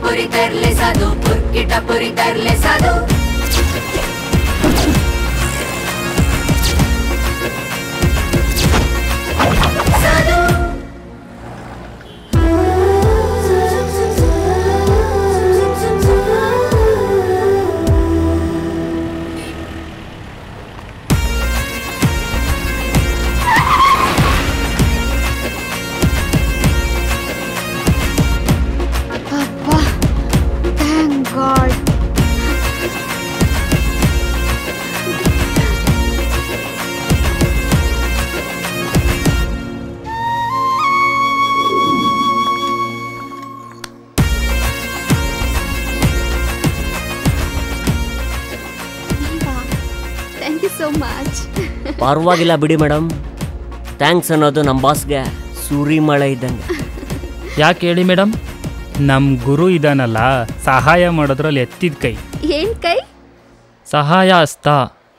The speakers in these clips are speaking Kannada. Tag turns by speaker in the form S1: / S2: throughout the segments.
S1: ಪುರಿ ತರ್ಲೆ ಸಾಧು ಪುರ್ಕಿಟ ಪುರಿ ತರ್ಲೆ ಸಾಧು ಸಾಧು
S2: ಅಬ್ಬಾ thank God thank you so much
S3: ಪರವಾಗಿಲ್ಲ ಬಿಡಿ ಮೇಡಮ್ ಥ್ಯಾಂಕ್ಸ್ ಅನ್ನೋದು ನಮ್ಮ ಬಾಸ್ಗೆ ಸುರಿ ಮಳೆ ಇದ್ದಂಗೆ
S4: ಯಾಕೆ ಹೇಳಿ ಮೇಡಮ್ ನಮ್ಮ ಗುರು ಇದಾನಲ್ಲ ಸಹಾಯ ಮಾಡೋದ್ರಲ್ಲಿ ಎತ್ತಿದ ಕೈ
S2: ಏನ್ ಕೈ
S4: ಸಹಾಯ ಹಸ್ತ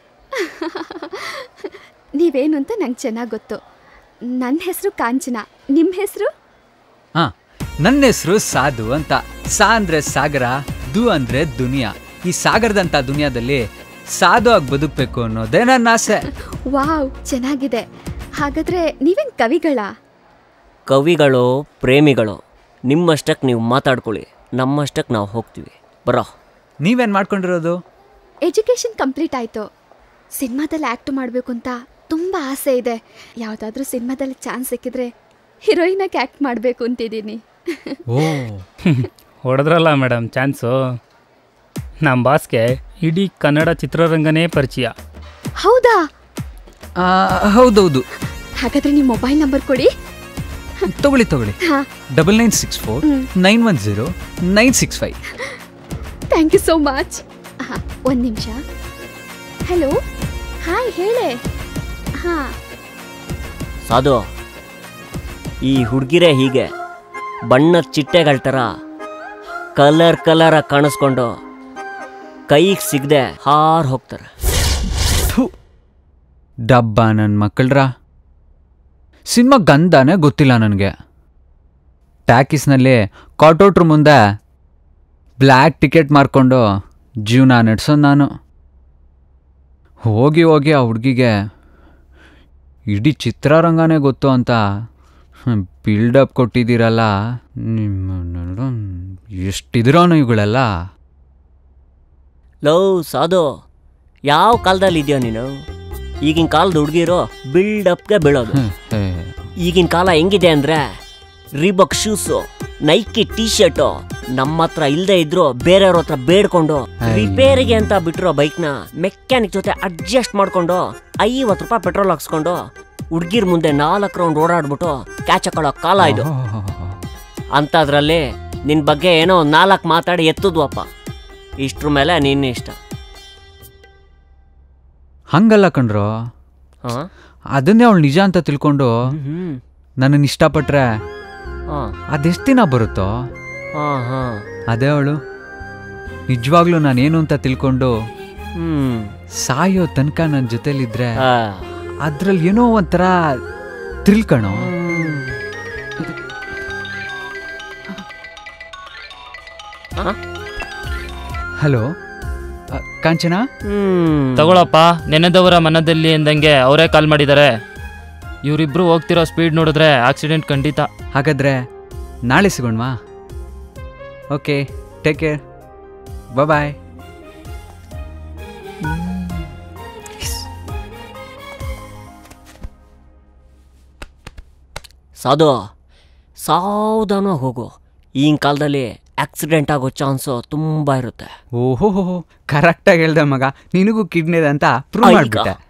S2: ನೀವೇನು ಅಂತ ನಂಗೆ ಚೆನ್ನಾಗಿ ಗೊತ್ತು ನನ್ನ ಹೆಸರು ಕಾಂಚನ ನಿಮ್ಮ ಹೆಸರು
S5: ಹಾ ನನ್ನ ಹೆಸರು ಸಾಧು ಅಂತ ಸಾ ಅಂದ್ರೆ ಸಾಗರ ದು ಅಂದ್ರೆ ದುನಿಯಾ ಈ ಸಾಗರದಂತ ದುನಿಯಾದಲ್ಲಿ ಸಾಧು ಆಗಿ ಬದುಕಬೇಕು ಅನ್ನೋದೇ ನನ್ನ ಆಸೆ
S2: ವಾವ್ ಚೆನ್ನಾಗಿದೆ ಹಾಗಾದ್ರೆ ನೀವೇನ್ ಕವಿಗಳಾ
S3: ಕವಿಗಳು ಪ್ರೇಮಿಗಳು ನಿಮ್ಮಷ್ಟಕ್ಕೆ ನೀವು ಮಾತಾಡ್ಕೊಳ್ಳಿ ನಮ್ಮಷ್ಟಕ್ಕೆ ನಾವು ಹೋಗ್ತೀವಿ ಬರೋ
S5: ನೀವೇನ್ ಮಾಡ್ಕೊಂಡಿರೋದು
S2: ಎಜುಕೇಷನ್ ಕಂಪ್ಲೀಟ್ ಆಯಿತು ಸಿನಿಮಾದಲ್ಲಿ ಆ್ಯಕ್ಟ್ ಮಾಡಬೇಕು ಅಂತ ತುಂಬ ಆಸೆ ಇದೆ ಯಾವುದಾದ್ರೂ ಸಿನಿಮಾದಲ್ಲಿ ಚಾನ್ಸ್ ಸಿಕ್ಕಿದ್ರೆ ಹೀರೋಯಿನಾಗಿ ಆ್ಯಕ್ಟ್ ಮಾಡಬೇಕು ಅಂತಿದ್ದೀನಿ
S5: ಓ
S4: ಹೊಡೆದ್ರಲ್ಲ ಮೇಡಮ್ ಚಾನ್ಸು ನಮ್ಮ ಬಾಸ್ಗೆ ಇಡೀ ಕನ್ನಡ ಚಿತ್ರರಂಗನೇ ಪರಿಚಯ
S2: ಹೌದಾ
S5: ಆ, ಹೌದೌದು
S2: ಹಾಗಾದ್ರೆ ನಿಮ್ಮ ಮೊಬೈಲ್ ನಂಬರ್ ಕೊಡಿ
S5: ತಗೊಳ್ಳಿ ತಗೊಳ್ಳಿ
S2: ಹಾಂ
S5: double nine six four nine one zero nine six five
S2: thank you so much ಹಾಂ ಒಂದು ನಿಮಿಷ ಹಲೋ ಹಾಯ್ ಹೇಳೆ ಹಾಂ
S3: ಸಾಧು ಈ ಹುಡುಗಿರೇ ಹೀಗೆ ಬಣ್ಣದ ಚಿಟ್ಟೆಗಳ ಥರ ಕಲರ್ ಕಲರಾಗಿ ಕಾಣಿಸ್ಕೊಂಡು ಕೈಗೆ ಸಿಗದೆ ಹಾರ್ ಹೋಗ್ತಾರೆ
S5: ಡಬ್ಬ ನನ್ನ ಮಕ್ಕಳ್ರ ಸಿನಿಮಾ ಗಂಧನೇ ಗೊತ್ತಿಲ್ಲ ನನಗೆ ಟ್ಯಾಕಿಸ್ನಲ್ಲಿ ಕಾಟೋಟ್ರ್ ಮುಂದೆ ಬ್ಲ್ಯಾಕ್ ಟಿಕೆಟ್ ಮಾರ್ಕೊಂಡು ಜೀವನ ನಡೆಸೋದು ನಾನು ಹೋಗಿ ಹೋಗಿ ಆ ಹುಡುಗಿಗೆ ಇಡೀ ಚಿತ್ರರಂಗನೇ ಗೊತ್ತು ಅಂತ ಬಿಲ್ಡಪ್ ಕೊಟ್ಟಿದ್ದೀರಲ್ಲ ನಿಮ್ಮ ಎಷ್ಟಿದ್ರೋನು ಇವುಗಳೆಲ್ಲ
S3: ಲವ್ ಸಾಧು ಯಾವ ಕಾಲದಲ್ಲಿ ಇದೆಯೋ ನೀನು ಈಗಿನ ಕಾಲದ ಹುಡುಗಿರು ಬಿಲ್ಡಪ್ಗೆ ಬೀಳೋದು
S5: ಹೇ,
S3: ಈಗಿನ ಕಾಲ ಹೆಂಗಿದೆ ಅಂದ್ರೆ Reebok shoes Nike T shirt ನಮ್ಮ ಹತ್ರ ಇಲ್ಲದೆ ಇದ್ರು ಬೇರೆಯವ್ರ ಹತ್ರ ಬೇಡ್ಕೊಂಡು ರಿಪೇರಿಗೆ ಅಂತ ಬಿಟ್ಟಿರೋ ಬೈಕ್ನ ಮೆಕ್ಯಾನಿಕ್ ಜೊತೆ ಅಡ್ಜಸ್ಟ್ ಮಾಡ್ಕೊಂಡು ಐವತ್ತು ರೂಪಾಯಿ ಪೆಟ್ರೋಲ್ ಹಾಕ್ಸ್ಕೊಂಡು ಹುಡ್ಗಿರ್ ಮುಂದೆ ನಾಲ್ಕು ರೌಂಡ್ ಓಡಾಡ್ಬಿಟ್ಟು ಕ್ಯಾಚ್ ಹಾಕೊಳ್ಳೋ ಕಾಲ ಇದು ಅಂಥದ್ರಲ್ಲಿ ನಿನ್ ಬಗ್ಗೆ ಏನೋ ಒಂದ್ ನಾಲ್ಕು ಮಾತಾಡಿ ಎತ್ತದ್ವಪ್ಪ ಇಷ್ಟ್ರ ಮೇಲೆ ನಿನ್ನ ಇಷ್ಟ
S5: ಹಂಗಲ್ಲ ಕಣ್ರೋ
S3: ಹಾ
S5: ಅದನ್ನೇ ಅವಳು ನಿಜ ಅಂತ ತಿಳ್ಕೊಂಡು
S3: ಹ್ಮ್
S5: ನನ್ನನ್ನು ಇಷ್ಟಪಟ್ರೆ
S3: ಹಾ
S5: ಅದೆಷ್ಟು ದಿನ ಬರುತ್ತೋ
S3: ಹಾ ಹಾ
S5: ಅದೇ ಅವಳು ನಿಜವಾಗ್ಲೂ ನಾನೇನು ಅಂತ ತಿಳ್ಕೊಂಡು
S3: ಹ್ಮ್
S5: ಸಾಯೋ ತನಕ ನನ್ನ ಜೊತೆಲಿದ್ರೆ
S3: ಆ.
S5: ಅದ್ರಲ್ಲಿ ಏನೋ ಒಂಥರ ಥ್ರಿಲ್ ಕಣೋ
S3: ಆ?
S5: ಹಲೋ ಅ, ಕಾಂಚನ
S3: ಹ್ಮ್
S4: ತಗೊಳಪ್ಪ ನೆನೆದವರ ಮನದಲ್ಲಿ ಎಂದಂಗೆ ಅವರೇ ಕಾಲ್ ಮಾಡಿದ್ದಾರೆ ಇವರಿಬ್ರು ಹೋಗ್ತಿರೋ ಸ್ಪೀಡ್ ನೋಡಿದ್ರೆ ಆಕ್ಸಿಡೆಂಟ್ ಖಂಡಿತ
S5: ಹಾಗಾದ್ರೆ ನಾಳೆ ಸಿಗೋಣವಾ ಓಕೆ ಟೇಕ್ ಕೇರ್ ಬಾಯ್
S3: ಸಾಧು ಸಾವಧಾನ ಹೋಗು ಈಗಿನ ಕಾಲದಲ್ಲಿ ಆಕ್ಸಿಡೆಂಟ್ ಆಗೋ ಚಾನ್ಸು ತುಂಬ ಇರುತ್ತೆ
S5: ಓಹೋ ಕರೆಕ್ಟಾಗಿ ಹೇಳ್ದೆ ಮಗ ನಿನಗೂ ಕಿಡ್ನಿ ಇದೆ ಅಂತ ಪ್ರೂವ್
S3: ಆಯ್ಕ.
S5: ಮಾಡ್ಬಿಟ್ಟೆ